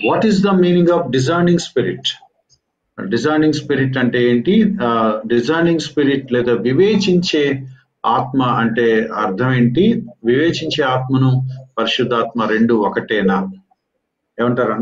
What is the meaning of designing spirit designing spirit అంటే ఏంటి designing spirit లేదా వివేచించే ఆత్మ అంటే అర్థం ఏంటి వివేచించే ఆత్మను పరిశుద్ధాత్మ రెండు ఒకటేనా ఏమంటారన్న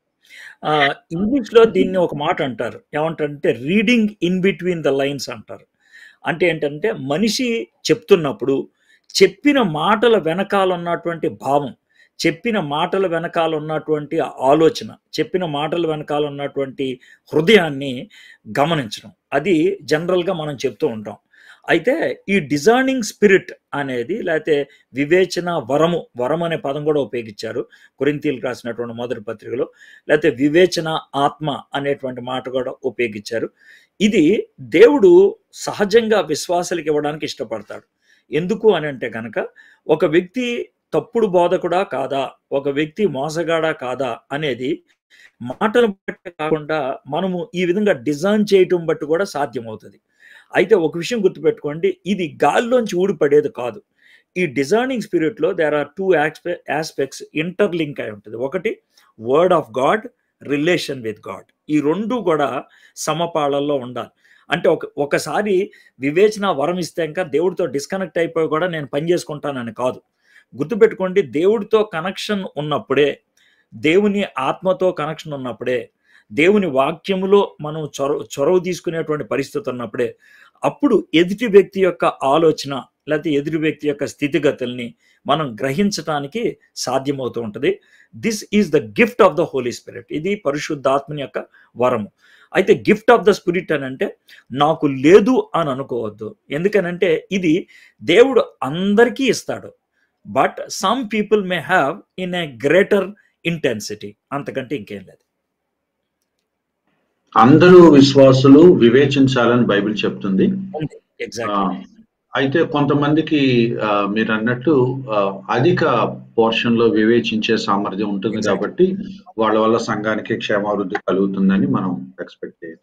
ఇంగ్లీష్ లో దీన్ని ఒక మాట అంటారు ఏమంటారంటే reading in between the lines అంటారు అంటే ఏంటంటే మనిషి చెప్తున్నప్పుడు చెప్పిన మాటల వెనకాల ఉన్నటువంటి భావం చెప్పిన మాటల వెనకాల ఉన్నటువంటి ఆలోచన చెప్పిన మాటల వెనకాల ఉన్నటువంటి హృదయాన్ని గమనించడం అది జనరల్గా మనం చెప్తూ ఉంటాం అయితే ఈ డిజైనింగ్ స్పిరిట్ అనేది లేకపోతే వివేచన వరము వరం అనే పదం కూడా ఉపయోగించారు కొరింతీలకు రాసినటువంటి మొదటి పత్రికలో లేకపోతే వివేచన ఆత్మ అనేటువంటి మాట కూడా ఉపయోగించారు ఇది దేవుడు సహజంగా విశ్వాసాలకు ఇవ్వడానికి ఇష్టపడతాడు ఎందుకు అని అంటే కనుక ఒక వ్యక్తి తప్పుడు బోధకుడా కాదా ఒక వ్యక్తి మోసగాడా కాదా అనేది మాటలు బట్టి కాకుండా మనము ఈ విధంగా డిజైన్ చేయటం బట్టి కూడా సాధ్యమవుతుంది అయితే ఒక విషయం గుర్తుపెట్టుకోండి ఇది గాల్లోంచి ఊడిపడేది కాదు ఈ డిజైనింగ్ స్పిరిట్లో there are two aspects interlink అయి ఉంటుంది ఒకటి word of God relation with God ఈ రెండు కూడా సమపాళల్లో ఉండాలి అంటే ఒక ఒకసారి వివేచన వరం ఇస్తే ఇంకా దేవుడితో డిస్కనెక్ట్ అయిపోయి కూడా నేను పని చేసుకుంటానని కాదు గుర్తుపెట్టుకోండి దేవుడితో కనెక్షన్ ఉన్నప్పుడే దేవుని ఆత్మతో కనెక్షన్ ఉన్నప్పుడే దేవుని వాక్యములో మనం చొరవ చొరవ తీసుకునేటువంటి పరిస్థితి ఉన్నప్పుడే అప్పుడు ఎదుటి వ్యక్తి యొక్క ఆలోచన లేకపోతే ఎదుటి వ్యక్తి యొక్క స్థితిగతుల్ని మనం గ్రహించటానికి సాధ్యమవుతూ ఉంటుంది this is the gift of the holy spirit ఇది పరిశుద్ధాత్మని యొక్క వరము అయితే గిఫ్ట్ ఆఫ్ ద స్పిరిట్ అని అంటే నాకు లేదు అని అనుకోవద్దు ఎందుకనంటే ఇది దేవుడు అందరికీ ఇస్తాడు but some people may have in a greater intensity అంతకంటే ఇంకేం లేదు అందరూ విశ్వాసులు వివేచించాలని బైబిల్ చెప్తుంది ఎగ్జాక్ట్లీ అయితే కొంతమందికి ఆ, మీరు అన్నట్టు ఆ, అధిక పోర్షన్ లో వివేచించే సామర్థ్యం ఉంటుంది Exactly. కాబట్టి వాళ్ళ వల్ల సంఘానికి క్షేమాభివృద్ధి కలుగుతుందని మనం ఎక్స్పెక్ట్ చేయొచ్చు